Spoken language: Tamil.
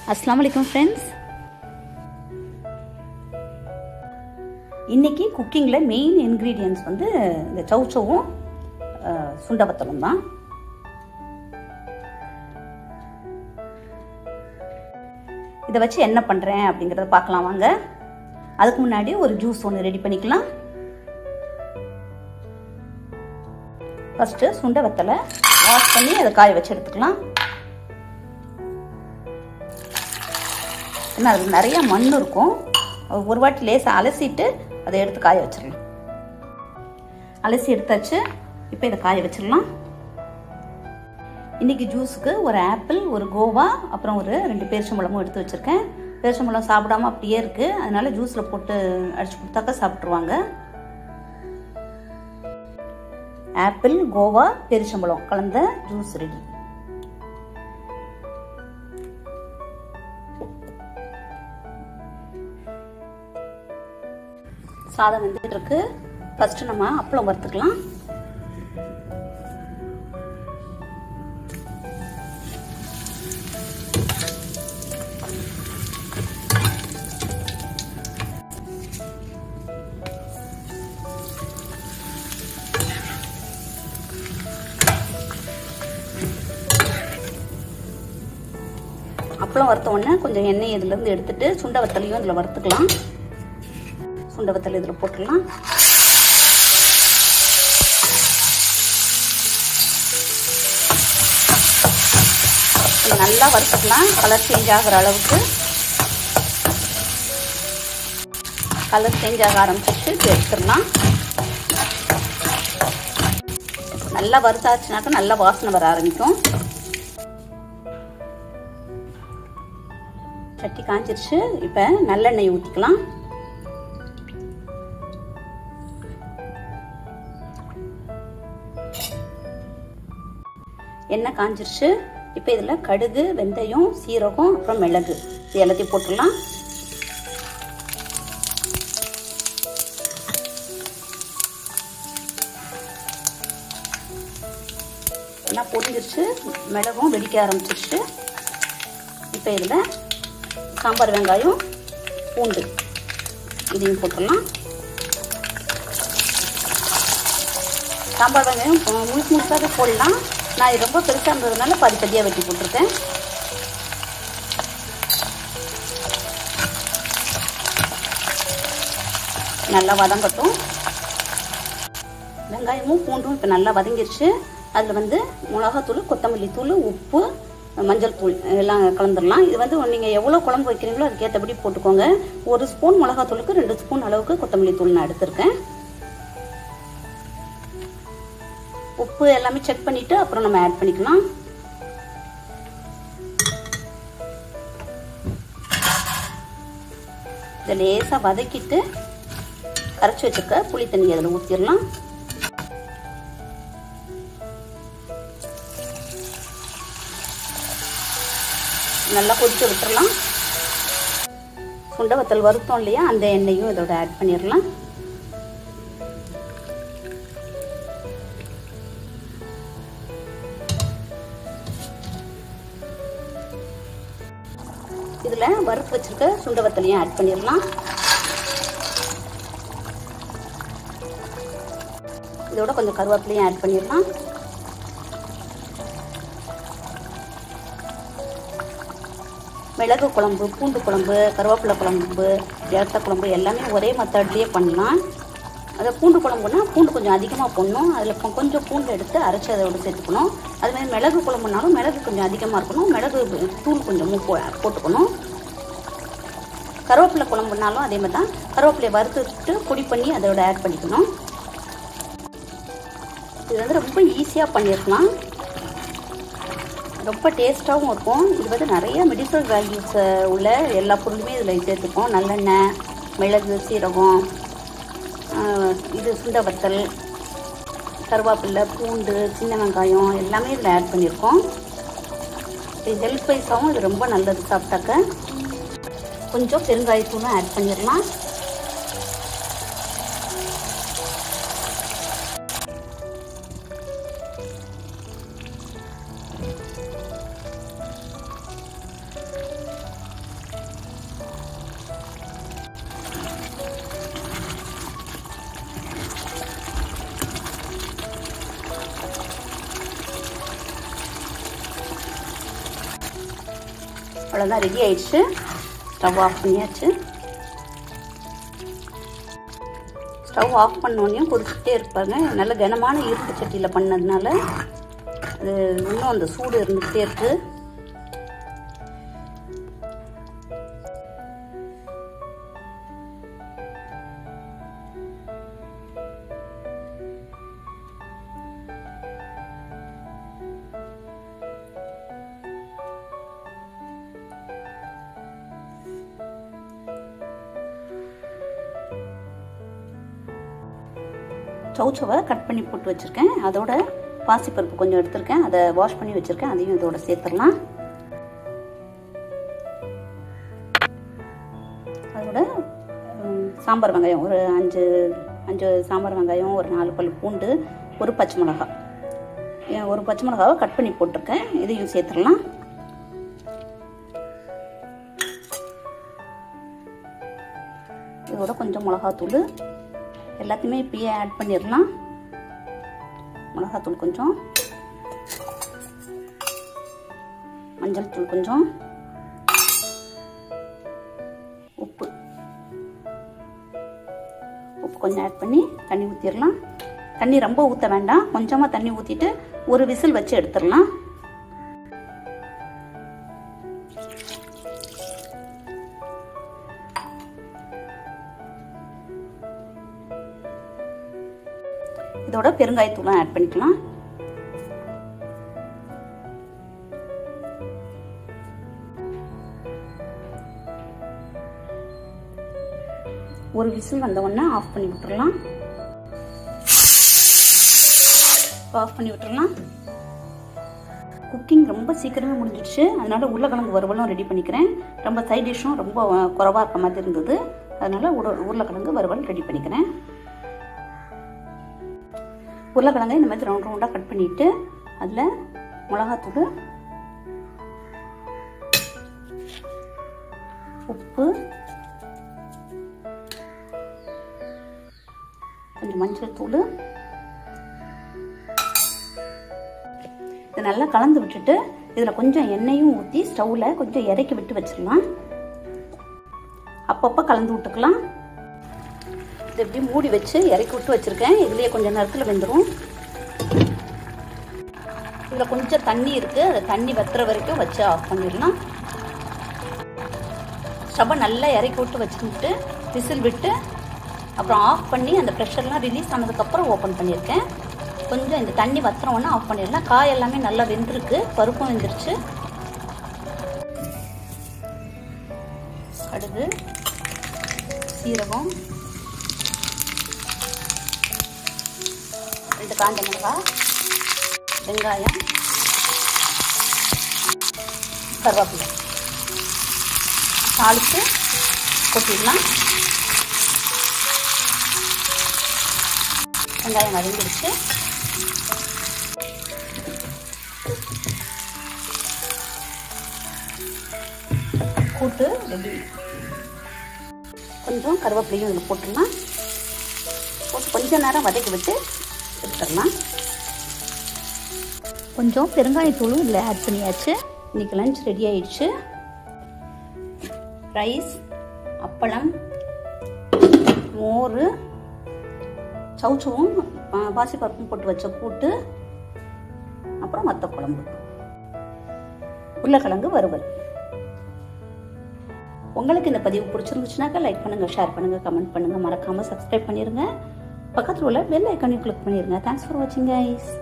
அஸ்லாம் வலைக்கம் ஃப்ரெண்ட்ஸ் இன்னைக்கு குக்கிங்கில் மெயின் இன்க்ரீடியன்ஸ் வந்து இந்த சவுச்சவும் சுண்டவத்தலும் தான் இதை வச்சு என்ன பண்ணுறேன் அப்படிங்கிறத பார்க்கலாம் வாங்க அதுக்கு முன்னாடி ஒரு ஜூஸ் ஒன்று ரெடி பண்ணிக்கலாம் ஃபஸ்ட்டு சுண்டை வத்தலை வாஷ் பண்ணி அதை காய வச்சு எடுத்துக்கலாம் ஏன்னா அதுக்கு நிறைய மண் இருக்கும் ஒரு வாட்டி லேசாக அலசிட்டு அதை எடுத்து காய வச்சிடலாம் அலசி எடுத்தாச்சு இப்போ இதை காய வச்சிடலாம் இன்றைக்கி ஜூஸுக்கு ஒரு ஆப்பிள் ஒரு கோவா அப்புறம் ஒரு ரெண்டு பேரிச்சம்பழமும் எடுத்து வச்சுருக்கேன் பேரிச்சம்பழம் சாப்பிடாம அப்படியே இருக்குது அதனால ஜூஸில் போட்டு அடிச்சு கொடுத்தாக்கா சாப்பிட்ருவாங்க ஆப்பிள் கோவா பெரிச்சம்பழம் கலந்த ஜூஸ் ரெடி சாதம் வெந்துட்டு இருக்கு ஃபர்ஸ்ட் நம்ம அப்பளம் வறுத்துக்கலாம் அப்பளம் வறுத்த உடனே கொஞ்சம் எண்ணெய் இதுலேருந்து எடுத்துட்டு சுண்டை வத்தலையும் இதில் வறுத்துக்கலாம் சுண்டை வத்தல் இதில் போட்டுடலாம் நல்லா வறுத்துக்கலாம் கலர் சேஞ்ச் ஆகிற அளவுக்கு கலர் சேஞ்ச் ஆக ஆரம்பிச்சிட்டு எடுத்துடலாம் நல்லா வறுத்தாச்சுனாக்கா நல்லா வாசனை வர ஆரம்பிக்கும் சட்டி காஞ்சிருச்சு இப்போ நல்லெண்ணெய் ஊற்றிக்கலாம் எண்ணெய் காஞ்சிருச்சு இப்போ இதில் கடுகு வெந்தயம் சீரகம் அப்புறம் மிளகு இது எல்லாத்தையும் போட்டுடலாம் எல்லாம் பொரிஞ்சிருச்சு மிளகும் வெடிக்க ஆரம்பிச்சிருச்சு இப்போ இதில் சாம்பார் வெங்காயம் பூண்டு இதையும் போட்டுடலாம் சாம்பார் வெங்காயம் முழுசு முழுசாக போடலாம் நான் இது ரொம்ப பெருசாக இருந்ததுனால பாதி பாதியாக வெட்டி போட்டிருக்கேன் நல்லா வதங்கட்டும் வெங்காயமும் பூண்டும் இப்போ நல்லா வதங்கிருச்சு அதில் வந்து மிளகாத்தூள் கொத்தமல்லி தூள் உப்பு மஞ்சள் தூள் எல்லாம் கலந்துடலாம் இது வந்து நீங்கள் எவ்வளோ குழம்பு வைக்கிறீங்களோ அதுக்கேற்றபடி போட்டுக்கோங்க ஒரு ஸ்பூன் மிளகாத்தூளுக்கு ரெண்டு ஸ்பூன் அளவுக்கு கொத்தமல்லி தூள் நான் எடுத்திருக்கேன் உப்பு எல்லாமே செக் பண்ணிட்டு அப்புறம் நம்ம ஆட் பண்ணிக்கலாம் இதை லேசாக வதக்கிட்டு கரைச்சி வச்சுக்க புளி தண்ணி அதில் ஊற்றிடலாம் நல்லா கொதிக்க விட்டுறலாம் சுண்டை வத்தல் வறுத்தோம் இல்லையா அந்த எண்ணெயும் இதோட ஆட் பண்ணிடலாம் இதில் வறுத்து வச்சிருக்க சுண்டை வத்தலையும் ஆட் பண்ணிடலாம் இதோட கொஞ்சம் கருவேப்பிலையும் ஆட் பண்ணிடலாம் மிளகு குழம்பு பூண்டு குழம்பு கருவேப்பிலை குழம்பு இரத்த குழம்பு எல்லாமே ஒரே மெத்தட்லேயே பண்ணலாம் அதை பூண்டு குழம்புனா பூண்டு கொஞ்சம் அதிகமாக போடணும் அதில் கொஞ்சம் பூண்டு எடுத்து அரைச்சி அதோட சேர்த்துக்கணும் அதுமாதிரி மிளகு குழம்புனாலும் மிளகு கொஞ்சம் அதிகமாக இருக்கணும் மிளகு தூள் கொஞ்சமும் போ போட்டுக்கணும் கருவேப்பிலை குழம்புனாலும் அதே மாதிரி தான் கருவேப்பிலையை வறுத்துட்டு பொடி பண்ணி அதோட ஆட் பண்ணிக்கணும் இது வந்து ரொம்ப ஈஸியாக பண்ணியிருக்கலாம் ரொம்ப டேஸ்ட்டாகவும் இருக்கும் இது வந்து நிறைய மெடிசனல் வேல்யூஸ் உள்ள எல்லா பொருளுமே இதில் சேர்த்துப்போம் நல்லெண்ணெய் மிளகு சீரகம் இது சுண்ட வத்தல் கருவேப்பில்லை பூண்டு சின்ன வெங்காயம் எல்லாமே இதில் ஆட் பண்ணியிருக்கோம் இது ஹெல்த் வைஸாகவும் இது ரொம்ப நல்லது சாப்பிட்டாக்க கொஞ்சம் பெருங்காயத்தூளும் ஆட் பண்ணிடலாம் அவ்வளோதான் ரெடி ஆயிடுச்சு ஸ்டவ் ஆஃப் பண்ணியாச்சு ஸ்டவ் ஆஃப் பண்ணோடனே கொதிச்சுட்டே இருப்பாங்க நல்ல கனமான இரும்பு சட்டியில் பண்ணதுனால அது இன்னும் அந்த சூடு இருந்துகிட்டே இருக்கு சவுச்சவை கட் பண்ணி போட்டு வச்சுருக்கேன் அதோட பாசிப்பருப்பு கொஞ்சம் எடுத்திருக்கேன் அதை வாஷ் பண்ணி வச்சுருக்கேன் அதையும் இதோட சேர்த்துடலாம் அதோட சாம்பார் வெங்காயம் ஒரு அஞ்சு அஞ்சு சாம்பார் வெங்காயம் ஒரு நாலு பல் பூண்டு ஒரு பச்சை மிளகா ஒரு பச்சை மிளகாவை கட் பண்ணி போட்டிருக்கேன் இதையும் சேர்த்துடலாம் இதோட கொஞ்சம் மிளகாத்தூள் எல்லாத்தையுமே இப்பயே ஆட் பண்ணிடலாம் மிளகாத்தூள் கொஞ்சம் மஞ்சள் தூள் கொஞ்சம் உப்பு உப்பு கொஞ்சம் ஆட் பண்ணி தண்ணி ஊற்றிடலாம் தண்ணி ரொம்ப ஊற்ற வேண்டாம் கொஞ்சமாக தண்ணி ஊற்றிட்டு ஒரு விசில் வச்சு எடுத்துடலாம் இதோட பெருங்காயத்தூளும் ஆட் பண்ணிக்கலாம் ஒரு விசில் வந்த உடனே ஆஃப் பண்ணி விட்டுறலாம் ஆஃப் பண்ணி விட்டுறலாம் குக்கிங் ரொம்ப சீக்கிரமே முடிஞ்சிடுச்சு அதனால உருளைக்கிழங்கு வறுவலும் ரெடி பண்ணிக்கிறேன் ரொம்ப சைட் டிஷ்ஷும் ரொம்ப குறவாக இருக்க மாதிரி இருந்தது அதனால உருளைக்கிழங்கு வறுவல் ரெடி பண்ணிக்கிறேன் உருளைக்கிழங்கை இந்த மாதிரி ரவுண்ட் ரவுண்டாக கட் பண்ணிவிட்டு அதில் மிளகாத்தூள் உப்பு கொஞ்சம் மஞ்சள் தூள் இதை நல்லா கலந்து விட்டுட்டு இதில் கொஞ்சம் எண்ணெயும் ஊற்றி ஸ்டவ்வில் கொஞ்சம் இறக்கி விட்டு வச்சிடலாம் அப்பப்போ கலந்து விட்டுக்கலாம் இது எப்படி மூடி வச்சு இறக்கி விட்டு வச்சுருக்கேன் இதுலேயே கொஞ்சம் நேரத்தில் வெந்துடும் இதில் கொஞ்சம் தண்ணி இருக்குது அதை தண்ணி வத்துற வரைக்கும் வச்சு ஆஃப் பண்ணிடலாம் ஸ்டவ்வை நல்லா இறக்கி விட்டு வச்சுக்கிட்டு விசில் விட்டு அப்புறம் ஆஃப் பண்ணி அந்த ப்ரெஷர்லாம் ரிலீஸ் ஆனதுக்கப்புறம் ஓப்பன் பண்ணியிருக்கேன் கொஞ்சம் இந்த தண்ணி வத்துறோன்னா ஆஃப் பண்ணிடலாம் காய் எல்லாமே நல்லா வெந்திருக்கு பருப்பும் வெந்துருச்சு கடுகு சீரகம் ரெண்டு காஞ்ச மிளகாய் வெங்காயம் கருவேப்பிலை தாளித்து கொட்டிடலாம் வெங்காயம் வதங்கிடுச்சு கூட்டு ரெடி கொஞ்சம் கருவேப்பிலையும் இதில் போட்டுடலாம் போட்டு கொஞ்ச நேரம் வதக்கி விட்டு எடுத்துடலாம் கொஞ்சம் பெருங்காயத்தூளும் இதில் ஆட் பண்ணியாச்சு இன்னைக்கு லஞ்ச் ரெடி ஆயிடுச்சு ரைஸ் அப்பளம் மோர் சவுச்சவும் பாசிப்பருப்பும் போட்டு வச்ச கூட்டு அப்புறம் மத்த குழம்பு உருளைக்கிழங்கு வறுவல் உங்களுக்கு இந்த பதிவு பிடிச்சிருந்துச்சுனாக்கா லைக் பண்ணுங்க ஷேர் பண்ணுங்க கமெண்ட் பண்ணுங்க மறக்காம சப்ஸ்கிரைப் பண்ணிருங்க பக்கத்தில் உள்ள பெல் ஐக்கானையும் கிளிக் பண்ணிருங்க தேங்க்ஸ் ஃபார் வாட்சிங் கைஸ்